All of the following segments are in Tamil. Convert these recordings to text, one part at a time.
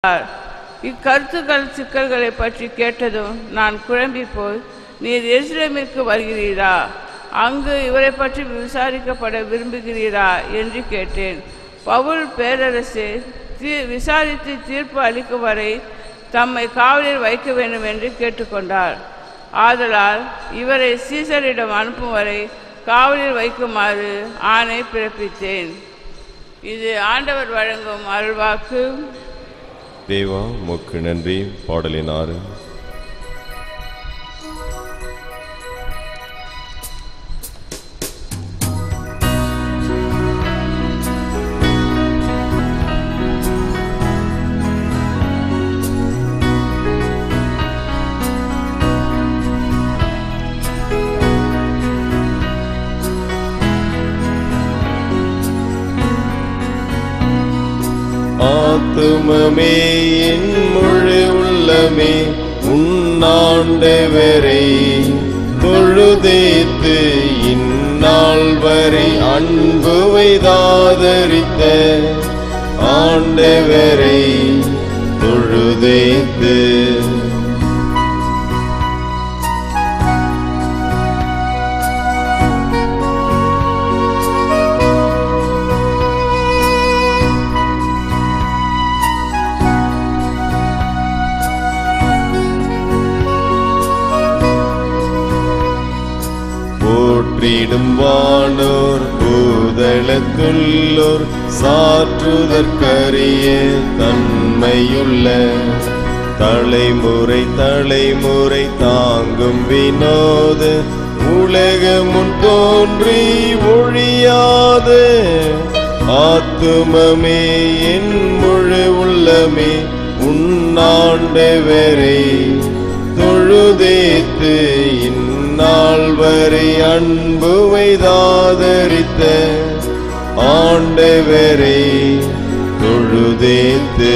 என்றார். இக்கருத்துக்கள் சிக்கல்களை பற்றி கேட்டதும் நான் குழம்பி போய் நீர் எருசலேமிற்கு வருகிறீரா அங்கு இவரை பற்றி விசாரிக்கப்பட விரும்புகிறீரா என்று கேட்டேன் பவுல் பேரரசே தீ விசாரித்து தீர்ப்பு அளிக்கும் வரை தம்மை காவலில் வைக்க வேண்டும் என்று கேட்டுக்கொண்டார் ஆதலால் இவரை சீசரிடம் அனுப்பும் வரை காவலில் வைக்குமாறு ஆணை பிறப்பித்தேன் இது ஆண்டவர் வழங்கும் அருள்வாக்கு தேவா உமக்கு நன்றி பாடலினாறு ஆத்துமமே என் முழு உள்ளமே உன்னாண்டவரை தொழுதேத்து இந்நாள் வரை அன்பு வைதாதரித்த ஆண்டவரை தொழுதேத்து போற்றிடும் வானோர் பூதளத்துள்ளோர் சாற்றுதற்கரிய தன்மையுள்ள தலைமுறை தலைமுறை தாங்கும் வினோத உலகமுன் தோன்றி ஒழியாத ஆத்துமமே என் முழு உள்ளமே உன்னாண்டவரை தொழுதேத்து இந்நாள் வரை அன்பு வைதாதரித்த ஆண்டவரை தொழுதேத்து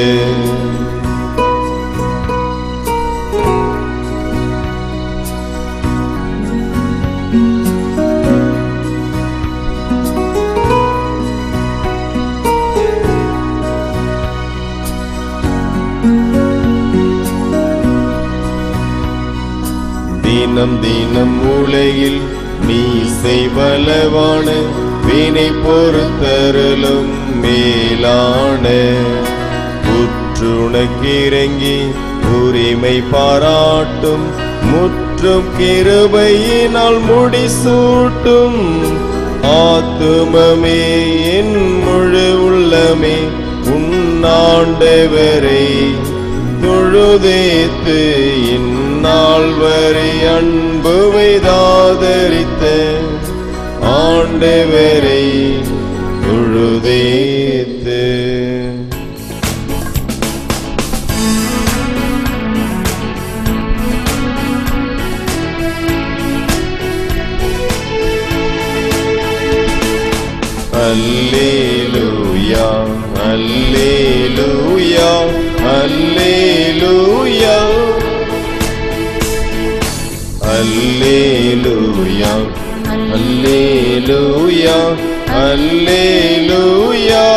தினம் தினம் உலகில் நீ செய்வலவான வினை பொறுத்தருளும் மேலான உற்றுணக்கிறங்கி உரிமை பாராட்டும் முற்றும் கிருபையினால் முடிசூட்டும் ஆத்துமமே என் முழு உள்ளமே உன்னாண்டவரை தொழுதேத்து இந்நாள் வரை அன்பு வைதாதரித்த ஆண்டவரை தொழுதேத்து அல்லேலூயா அல்லேலூயா அல்லேலூயா அல்லேலூயா அல்லேலூயா அல்லேலூயா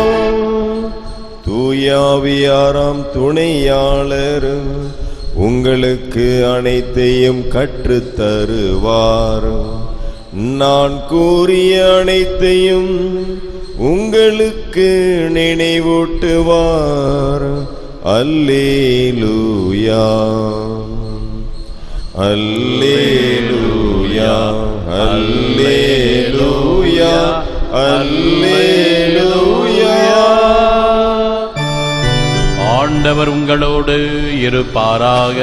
தூயாவியாராம் துணையாளர் உங்களுக்கு அனைத்தையும் கற்றுத் தருவார் நான் கூறிய அனைத்தையும் உங்களுக்கு நினைவூட்டுவார் அல்லேலூயா அல்லேலூயா அல்லேலூயா அல்லேலூயா ஆண்டவர் உங்களோடு இருப்பாராக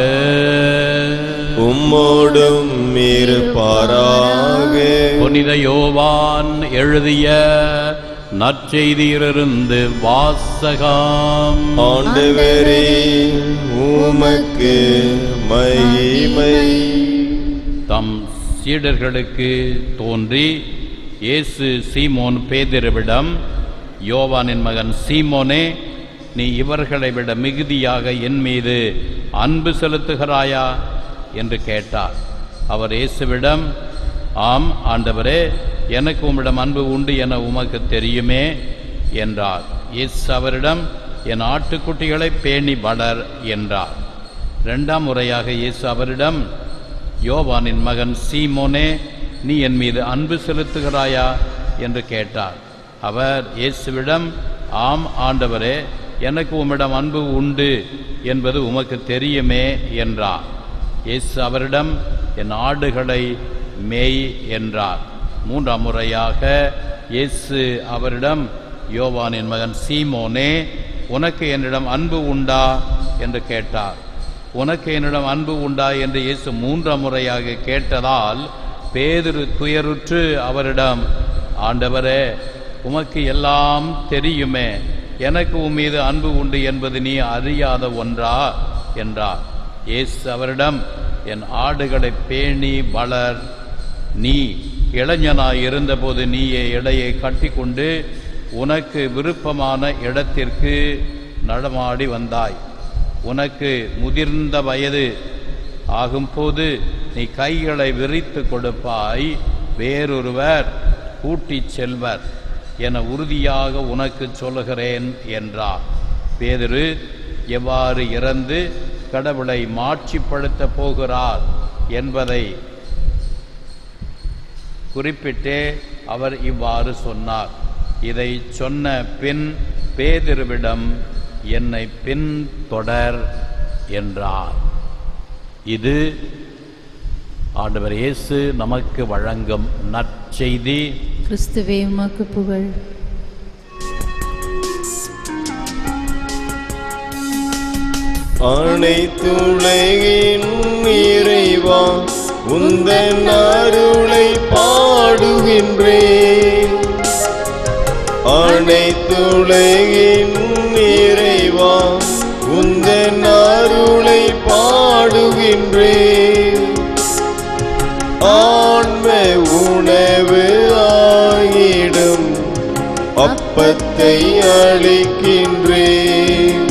உம்மோடும் இருப்பாராக புனித யோவான் எழுதிய நற்செய்தியிலிருந்து வாசகம் ஆண்டவரே உமக்கு மகிமை தம் சீடர்களுக்கு தோன்றி இயேசு சீமோன் பேதிருவிடம் யோவானின் மகன் சீமோனே நீ இவர்களை விட மிகுதியாக என் மீது அன்பு செலுத்துகிறாயா என்று கேட்டார் அவர் இயேசுவிடம் ஆம் ஆண்டவரே எனக்கு உம்மிடம் அன்பு உண்டு என உமக்கு தெரியுமே என்றார் இயேசு அவரிடம் என் ஆட்டுக்குட்டிகளை பேணி வளர் என்றார் இரண்டாம் முறையாக இயேசு அவரிடம் யோவானின் மகன் சீமோனே நீ என் மீது அன்பு செலுத்துகிறாயா என்று கேட்டார் அவர் இயேசுவிடம் ஆம் ஆண்டவரே எனக்கு உம்மிடம் அன்பு உண்டு என்பது உமக்கு தெரியுமே என்றார் இயேசு அவரிடம் என் ஆடுகளை மேய் என்றார் மூன்றாம் முறையாக இயேசு அவரிடம் யோவானின் மகன் சீமோனே உனக்கு என்னிடம் அன்பு உண்டா என்று கேட்டார் உனக்கு என்னிடம் அன்பு உண்டா என்று இயேசு மூன்றாம் முறையாக கேட்டதால் பேதுரு துயருற்று அவரிடம் ஆண்டவரே உமக்கு எல்லாம் தெரியுமே எனக்கு உன் மீது அன்பு உண்டு என்பது நீ அறியாத ஒன்றா என்றார் இயேசு அவரிடம் என் ஆடுகளை பேணி வளர் நீ இளைஞனாய் இருந்தபோது நீயே இடையை கட்டிக்கொண்டு உனக்கு விருப்பமான இடத்திற்கு நடமாடி வந்தாய் உனக்கு முதிர்ந்த வயது ஆகும்போது நீ கைகளை விரித்து கொடுப்பாய் வேறொருவர் கூட்டிச் செல்வர் என உறுதியாக உனக்கு சொல்லுகிறேன் என்றார் பேதுரு எவ்வாறு இறந்து கடவுளை மாட்சிப்படுத்த போகிறார் என்பதை குறிப்பிட்டே அவர் இவ்வாறு சொன்னார் இதை சொன்ன பின் பேதிருவிடம் என்னை பின் தொடர் என்றார் இது ஆண்டவர் இயேசு நமக்கு வழங்கும் நற்செய்தி கிறிஸ்துவே உமக்கு புகழ் அனைத்துலகின் இறைவா உந்தன் அருளை பாடுகின்றேன் அனைத்துலகின் இறைவா உந்தன் அருளை பாடுகின்றேன் ஆன்ம உணவு ஆகிடும் அப்பத்தை அளிக்கின்றேன்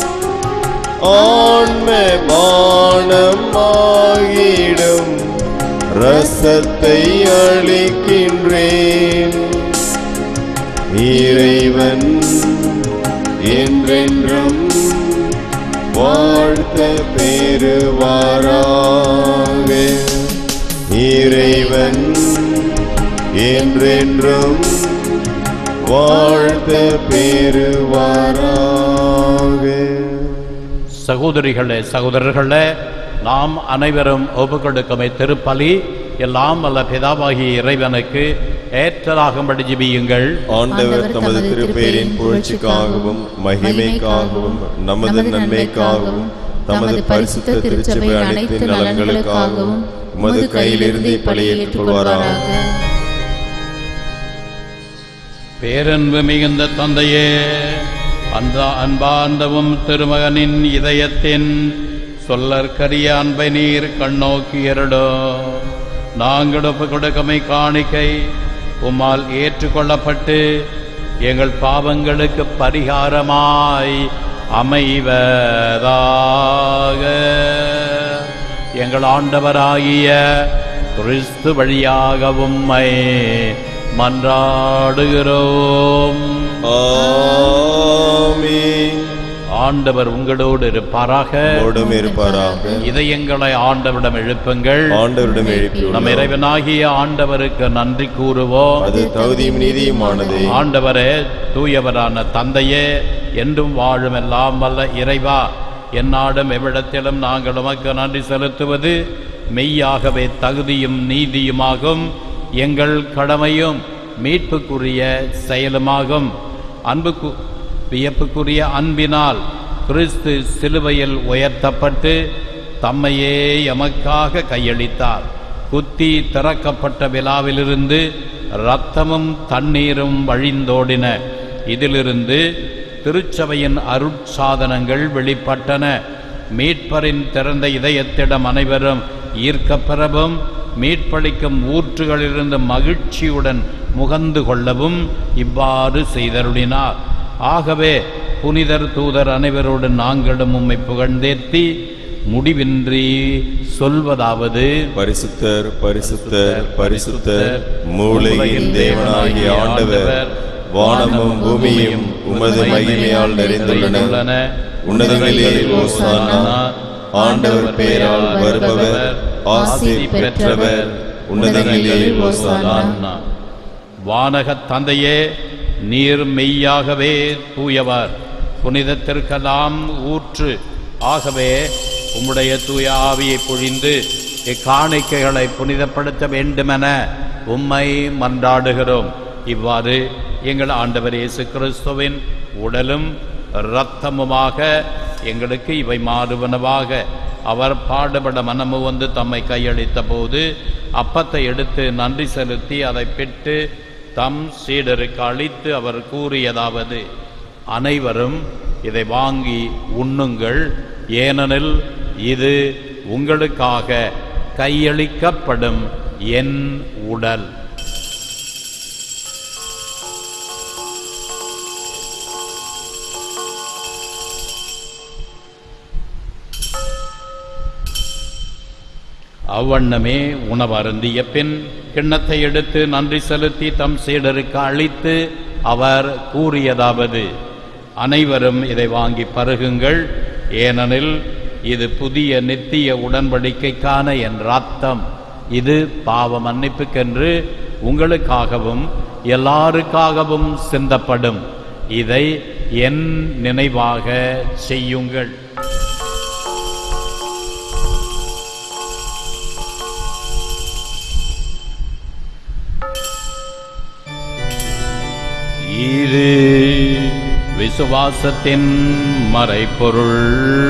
ஆன்ம பானம் ஆகிடும் ரசத்தை அளிக்கின்றேன் இறைவன் என்றென்றும் வாழ்த்த பெறுவாராக இறைவன் என்றென்றும் வாழ்த்த பெறுவாராக சகோதரிகளே சகோதரர்களே நாம் அனைவரும் ஒப்புக்கொடுக்குமை திருப்பலி எல்லாம் வல்ல பிதாவாகிய இறைவனுக்கு ஏற்றதாகும்படி ஜெபியுங்கள் ஆண்டவர் தமது திருப்பெயரின் புகழ்ச்சிக்காகவும் மகிமைக்காகவும் நமது நன்மைக்காகவும் தமது பரிசுத்த திருச்சபை அனைத்து நலன்களுக்காகவும் உமது கையிலிருந்து இப்பலியை ஏற்றுக்கொள்வாராக பேரன்பு மிகுந்த தந்தையே அந்த அன்பார்ந்தவும் திருமகனின் இதயத்தின் சொல்லற்கரிய அன்பை நீர் கண்ணோக்கியருடோ நாங்கள் ஒப்பு கொடுக்கமை காணிக்கை உம்மால் ஏற்றுக்கொள்ளப்பட்டு எங்கள் பாவங்களுக்கு பரிகாரமாய் அமைவதாக எங்கள் ஆண்டவராகிய கிறிஸ்து வழியாக உம்மை மன்றாடுகிறோம் ஆமென் ஆண்டவர் உங்களோடு இருப்பாராக உம்மோடும் இருப்பாராக இதயங்களை ஆண்டவரிடம் எழுப்புங்கள் ஆண்டவரிடம் நம் எழுப்பியுள்ளோம் இறைவனாகிய ஆண்டவருக்கு நன்றி கூறுவோம் அது தகுதியும் நீதியுமானது ஆண்டவரே தூயவரான தந்தையே என்றும் வாழும் எல்லாம் வல்ல இறைவா எந்நாடும் எவ்விடத்திலும் நாங்கள் உமக்கு நன்றி செலுத்துவது மெய்யாகவே தகுதியும் நீதியுமாகும் எங்கள் கடமையும் மீட்புக்குரிய செயலுமாகும் அன்புக்கு வியப்புக்குரிய அன்பினால் கிறிஸ்து சிலுவையில் உயர்த்தப்பட்டு தம்மையே எமக்காக கையளித்தார் குத்தி திறக்கப்பட்ட விழாவிலிருந்து இரத்தமும் தண்ணீரும் வழிந்தோடின இதிலிருந்து திருச்சபையின் அருட்சாதனங்கள் வெளிப்பட்டன மீட்பரின் திறந்த இதயத்திடம் அனைவரும் ஈர்க்கப்பெறவும் மீட்பளிக்கும் ஊற்றுகளிலிருந்து மகிழ்ச்சியுடன் முகந்து கொள்ளவும் இவ்வாறு செய்தருளினார் ஆகவே புனிதர் தூதர் அனைவரோடு நாங்களும் உம்மை புகழ்ந்தேத்தி முடிவின்றி சொல்வதாவது பரிசுத்தர் பரிசுத்தர் பரிசுத்தர் மூளையின் தேவனாகிய ஆண்டவர் வானமும் பூமியும் உமது மகிமையால் நிறைந்துள்ளன உன்னதங்களிலே ஓசானா ஆண்டவர் பெயரால் வருபவர் ஆசி பெற்றவர் உன்னதங்களிலே ஓசானா ஆனா. வானகத் தந்தையே நீர் மெய்யாகவே தூயவர் புனிதத்திற்கெல்லாம் ஊற்று ஆகவே உம்முடைய தூய ஆவியை பொழிந்து இக்காணிக்கைகளை புனிதப்படுத்த வேண்டுமென உம்மை மன்றாடுகிறோம் இவ்வாறு எங்கள் ஆண்டவர் இயேசு கிறிஸ்துவின் உடலும் இரத்தமுமாக எங்களுக்கு இவை மாறுவனவாக அவர் பாடுபட மனமு வந்து தம்மை கையளித்த போது அப்பத்தை எடுத்து நன்றி செலுத்தி அதை பெற்று தம் சீடருக்கு அளித்து அவர் கூறியதாவது அனைவரும் இதை வாங்கி உண்ணுங்கள் ஏனெனில் இது உங்களுக்காக கையளிக்கப்படும் என் உடல் அவ்வண்ணமே உணவு அருந்திய பின் கிண்ணத்தை எடுத்து நன்றி செலுத்தி தம் சீடருக்கு அளித்து அவர் கூறியதாவது அனைவரும் இதை வாங்கி பருகுங்கள் ஏனெனில் இது புதிய நித்திய உடன்படிக்கைக்கான என் ரத்தம் இது பாவ மன்னிப்புக்கென்று உங்களுக்காகவும் எல்லாருக்காகவும் சிந்தப்படும் இதை என் நினைவாக செய்யுங்கள் இது விசுவாசத்தின் மறைப்பொருள்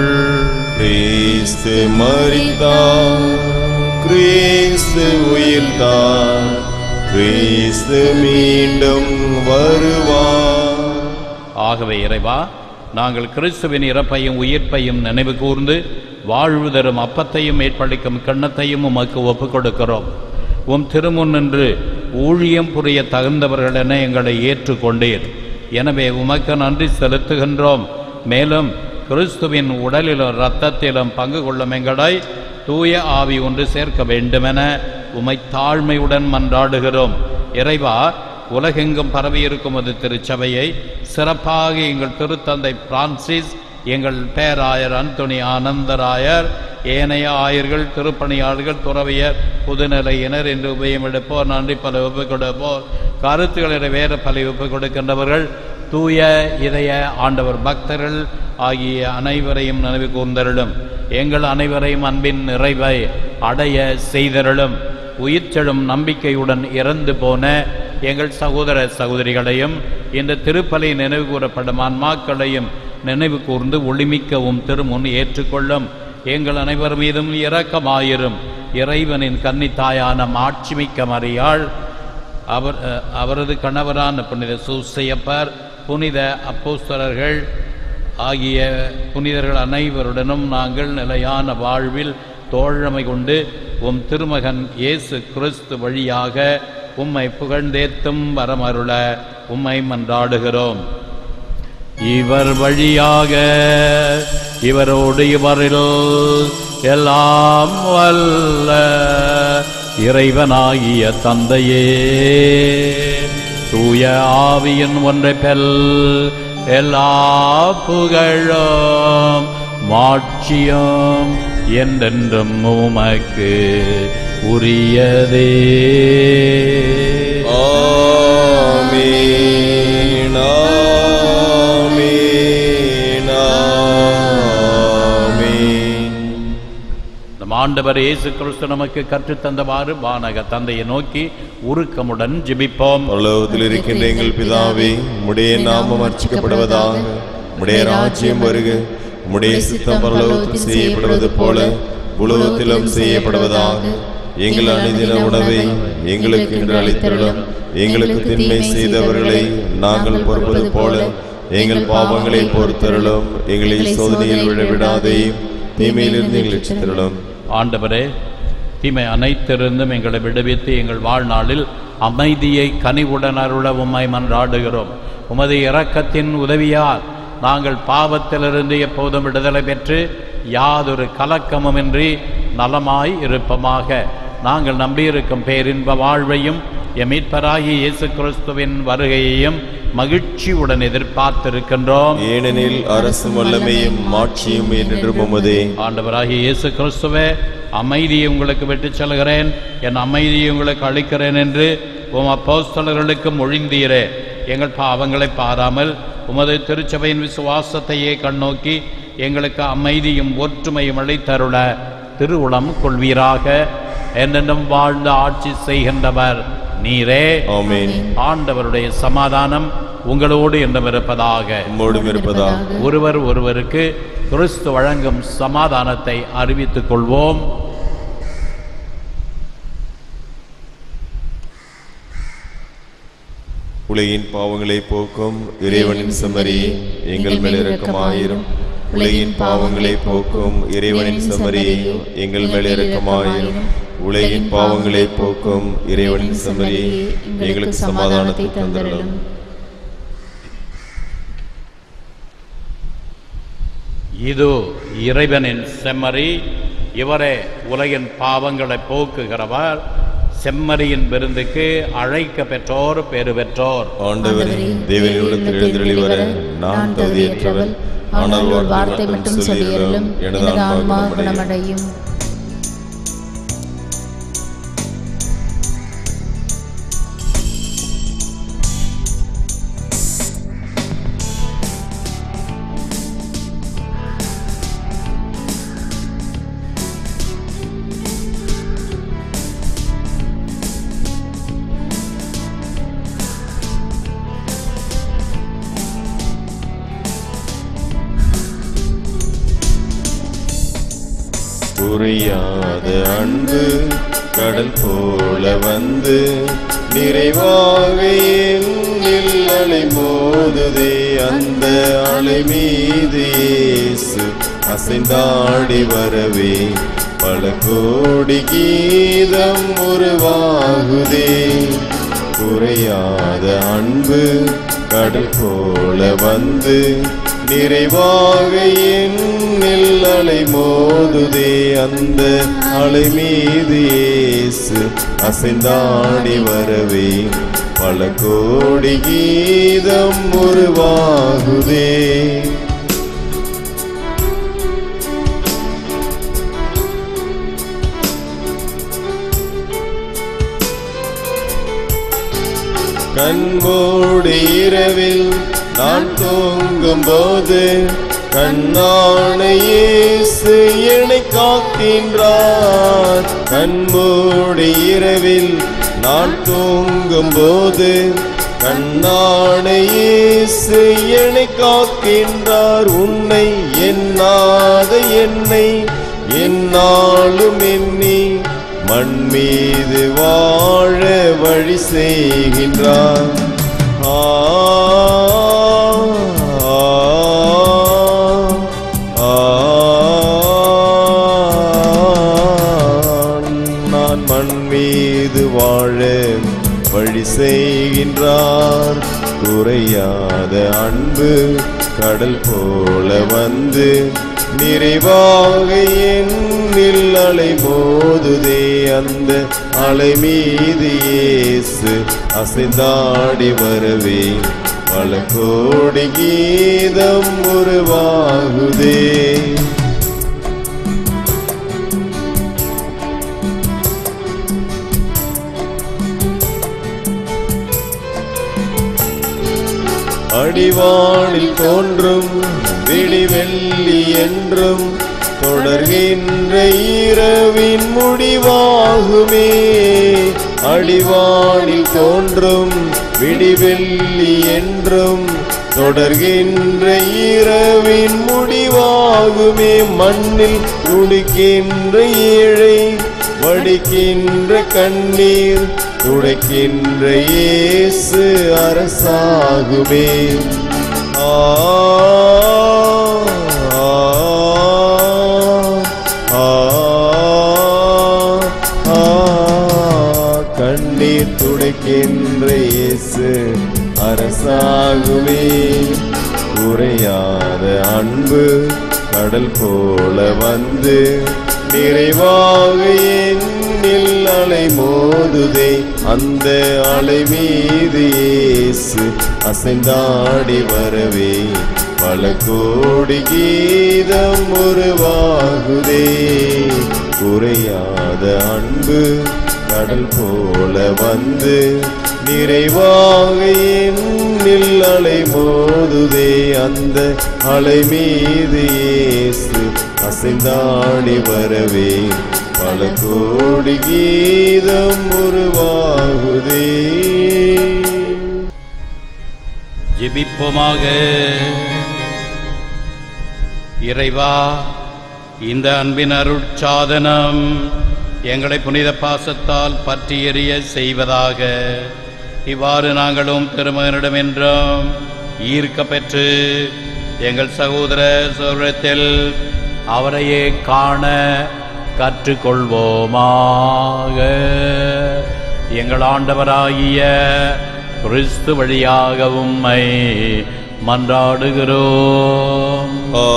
கிறிஸ்து மரித்தார் கிறிஸ்து உயிர்த்தார் கிறிஸ்து மீண்டும் வருவார் ஆகவே இறைவா நாங்கள் கிறிஸ்துவின் இறப்பையும் உயிர்ப்பையும் நினைவு கூர்ந்து வாழ்வு தரும் அப்பத்தையும் ஏற்பளிக்கும் கிண்ணத்தையும் உமக்கு ஒப்புக் கொடுக்கிறோம் உம் திருமுன் நின்று ஊழியம் புரிய தகுந்தவர்கள் என எங்களை ஏற்றுக்கொண்டீர் எனவே உமக்கு நன்றி செலுத்துகின்றோம் மேலும் கிறிஸ்துவின் உடலிலும் இரத்தத்திலும் பங்கு கொள்ளும் எங்களை தூய ஆவி ஒன்று சேர்க்க வேண்டுமென உமை தாழ்மையுடன் மன்றாடுகிறோம் இறைவா உலகெங்கும் பரவியிருக்கும் அது திருச்சபையை சிறப்பாக எங்கள் திருத்தந்தை பிரான்சிஸ் எங்கள் பேராயர் அந்தோணி ஆனந்தராயர் ஏனைய ஆயர்கள் திருப்பணியாளர்கள் துறவியர் புதுநிலையினர் என்று உபயம் எடுப்போர் நன்றி பல ஒப்புக் கொடுப்போர் கருத்துக்களை வேறு பல ஒப்புக் கொடுக்கின்றவர்கள் தூய இதய ஆண்டவர் பக்தர்கள் ஆகிய அனைவரையும் நினைவு கூர்ந்தருளும் எங்கள் அனைவரையும் அன்பின் நிறைவை அடைய செய்தருளும் உயிர்ச்செழும் நம்பிக்கையுடன் இறந்து போன எங்கள் சகோதர சகோதரிகளையும் இந்த திருப்பலி நினைவு கூறப்படும் ஆன்மாக்களையும் நினைவு கூர்ந்து ஒளிமிக்கவும் திருமுன் ஏற்றுக்கொள்ளும் எங்கள் அனைவர் மீதும் இரக்கமாயிரும் இறைவனின் கன்னித்தாயான மாட்சிமிக்க மறியாள் அவர் அஹ், அவரது கணவரான புனித சூசையப்பர் புனித அப்போஸ்தலர்கள் ஆகிய புனிதர்கள் அனைவருடனும் நாங்கள் நிலையான வாழ்வில் தோழமை கொண்டு உம் திருமகன் இயேசு கிறிஸ்து வழியாக உம்மை புகழ்ந்தேத்தும் வரமருள உம்மை மன்றாடுகிறோம் இவர் வழியாக இவரோடு இவரில் எல்லாம் வல்ல இறைவனாகிய தந்தையே தூய ஆவியின் ஒன்றை பெல் எல்லா புகழும் மாட்சியும் என்றென்றும் உமக்கு உரியதே ஆமென், ஆமென், ஆமென். நம் ஆண்டவர் இயேசு கிறிஸ்து நமக்கு கற்றுத்தந்தவாறு வானக தந்தையை நோக்கி உருக்கமுடன் ஜெபிப்போம் பரலோகத்தில் இருக்கின்ற எங்கள் பிதாவே உம்முடைய நாமம் அர்ச்சிக்கப்படுவதாக உம்முடைய ராஜ்யம் வருக உம்முடைய சித்தம் பரலோகத்தில் செய்யப்படுவது போல உலகத்திலும் செய்யப்படுவதாக எங்கள் அனுதின உணவை எங்களுக்கு இன்று அளித்தருளும் எங்களுக்கு தின்மை செய்தவர்களை நாங்கள் பொறுப்பது போல எங்கள் பாவங்களை பொறுத்தருளும் எங்களை சோதனையில் விழவிடாதேயும் தீமையிலிருந்து எங்களை ரட்சித்தருளும் ஆண்டவரே தீமை அனைத்திருந்தும் எங்களை விடுவித்து எங்கள் வாழ்நாளில் அமைதியை கனிவுடன் அருள உம்மை மன்றாடுகிறோம் உமது இரக்கத்தின் உதவியால் நாங்கள் பாவத்திலிருந்து எப்போதும் விடுதலை பெற்று யாதொரு கலக்கமுமின்றி நலமாய் இருப்பமாக நாங்கள் நம்பியிருக்கும் பேரின்ப வாழ்வையும் எம் மீட்பராகிய இயேசு கிறிஸ்துவின் வருகையையும் மகிழ்ச்சியுடன் எதிர்பார்த்திருக்கின்றோம் ஏனெனில் அரசும் வல்லமையும் மாட்சியும் என்றென்றும் உமதே ஆண்டவராகிய இயேசு கிறிஸ்துவே அமைதியை உங்களுக்கு விட்டுச் செல்கிறேன் என் அமைதியை உங்களுக்கு அளிக்கிறேன் என்று உம் அப்போஸ்தலர்களுக்கு மொழிந்தீரே எங்கள் பாவங்களை பாராமல் உமது திருச்சபையின் விசுவாசத்தையே கண்ணோக்கி எங்களுக்கு அமைதியும் ஒற்றுமையும் அளித்தருள திருவுளம் கொள்வீராக என்னென்னும் வாழ்ந்து ஆட்சி செய்கின்றவர் நீரே ஆமென் ஆண்டவருடைய சமாதானம் உங்களோடு என்றும் இருப்பதாக உம்மோடும் இருப்பதாக ஒருவர் ஒருவருக்கு கிறிஸ்து வழங்கும் சமாதானத்தை அறிவித்துக் கொள்வோம் உலகின் பாவங்களை போக்கும் இறைவனின் செம்மறி எங்கள் மேல் இரக்கமாயிரும் உலகின் பாவங்களை போக்கும் இறைவனின் செம்மறி எங்கள் மேல் இரக்கமாயிரும் உலகின் பாவங்களை போக்கும் இறைவனின் செம்மறி எங்களுக்கு சமாதானத்தை தந்தரலும் இது இறைவனின் செம்மறி இவரே உலகின் பாவங்களை போக்குகிறவர் செம்மறியின் விருந்துக்கு அழைக்க பெற்றோர் பெறு பெற்றோர் ஆண்டவரே தேவனிடத்தில் எழுந்தருளி வர நான் தகுதியற்றவன் ஆனால் ஒரு வார்த்தை மட்டும் சொல்லியருளும் எனது ஆன்மா குணமடையும் குணமடையும் புரியாத அன்பு கடல் போல வந்து நிறைவாக என்னில் அலை மோதுதே அந்த அலை மீது இயேசு அசைந்தாடி வரவே பல கோடி கீதம் உருவாகுதே குறையாத அன்பு கடல் போல வந்து நிறைவாக என்னில் அலை மோதுதே அந்த அலை மீது இயேசு அசைந்தாடி வரவே பல கோடி கீதம் உருவாகுதே கண்மூடி இரவில் நான் தூங்கும் போது கண்ணான இயேசு என்னை காக்கின்றார் கண்மூடி இரவில் நான் தூங்கும் போது கண்ணான இயேசு என்னை காக்கின்றார் உன்னை எண்ணாத என்னை என்னாலும் எண்ணி மண் மீது வாழ வழி செய்கின்றார் ஆ, ஆ, ஆ, நான் மண் மீது வாழ வழி செய்கின்றார் குறையாத அன்பு கடல் போல வந்து நிறைவாக என்னில் அலை மோதுதே அந்த அலை மீது இயேசு அசைந்தாடி வரவே பல கோடி கீதம் உருவாகுதே அடிவானில் தோன்றும் விடிவெள்ளி என்றும் தொடர்கின்ற இரவின் முடிவாகுமே அடிவானில் தோன்றும் விடிவெள்ளி என்றும் தொடர்கின்ற இரவின் முடிவாகுமே மண்ணில் துடிக்கின்ற ஏழை வடிக்கின்ற கண்ணீர் துடைக்கின்ற இயேசு அரசாகுமே ஆ, ஆ, ஆ, ஆ, கண்ணீர் துடைக்கின்ற இயேசு அரசாகுமே குறையாத அன்பு கடல் போல வந்து நிறைவாக என்னில் அலை மோதுதே அந்த அலை மீது இயேசு அசைந்தாடி வரவே பல கோடி கீதம் உருவாகுதே குறையாத அன்பு கடல் போல வந்து நிறைவாக என்னில் அலை மோதுதே அந்த அலை மீது இயேசு அசைந்தாடி வரவே பல கோடி கீதம் உருவாகுதே ஜெபிப்போமாக இறைவா இந்த அன்பின் அருட்சாதனம் எங்களை புனித பாசத்தால் பற்றி எறிய செய்வதாக இவ்வாறு நாங்களும் திருமகனிடம் என்றும் ஈர்க்க பெற்று எங்கள் சகோதர சௌரத்தில் அவரையே காண கற்றுக்கொள்வோமாக எங்கள் ஆண்டவராகிய கிறிஸ்து வழியாக உம்மை மன்றாடுகிறோம்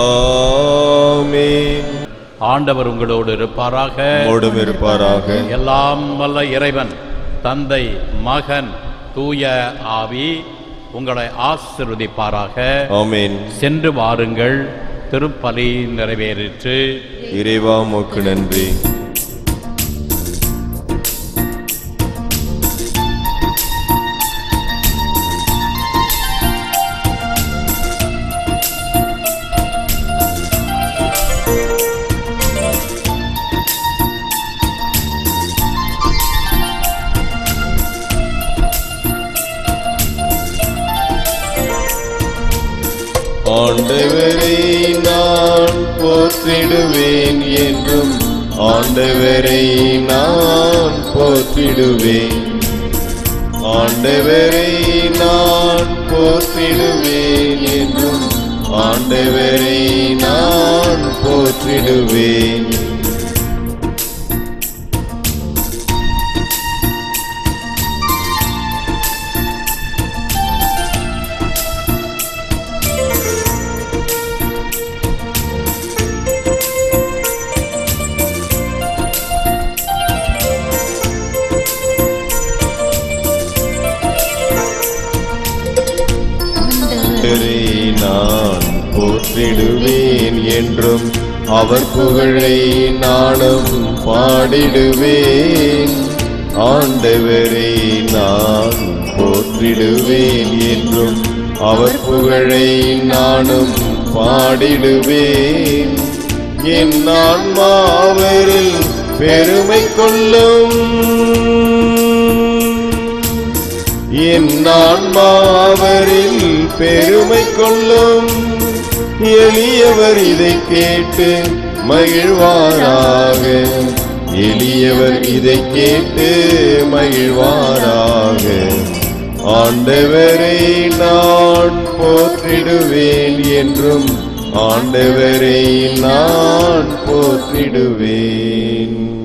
ஆமென் ஆண்டவர் உங்களோடு இருப்பாராக மோடும் இருப்பாராக எல்லாம் வல்ல இறைவன் தந்தை மகன் தூய ஆவி உங்களை ஆசிர்வதிப்பாராக ஆமென் சென்று வாருங்கள் திருப்பலி நிறைவேறிற்று இறைவா உமக்கு நன்றி ஆண்டவரை நான் போற்றிடுவேன் என்றும் ஆண்டவரை நான் போற்றிடுவேன் ஆண்டவரை நான் போற்றிடுவேன் என்றும் ஆண்டவரை நான் போற்றிடுவேன் ஆண்டவரை நான் போற்றிடுவேன் என்றும் அவர் புகழை நானும் பாடிடுவேன் ஆண்டவரை நான் போற்றிடுவேன் என்றும் அவர் புகழை நானும் பாடிடுவேன் என் ஆன்மாவரில் பெருமை கொள்ளும் என் ஆன்மாவரில் பெருமை கொள்ளும் எளியவர் இதை கேட்டு மகிழ்வாராக எளியவர் இதை கேட்டு மகிழ்வாராக ஆண்டவரை நான் போற்றிடுவேன் என்றும் ஆண்டவரை நான் போற்றிடுவேன்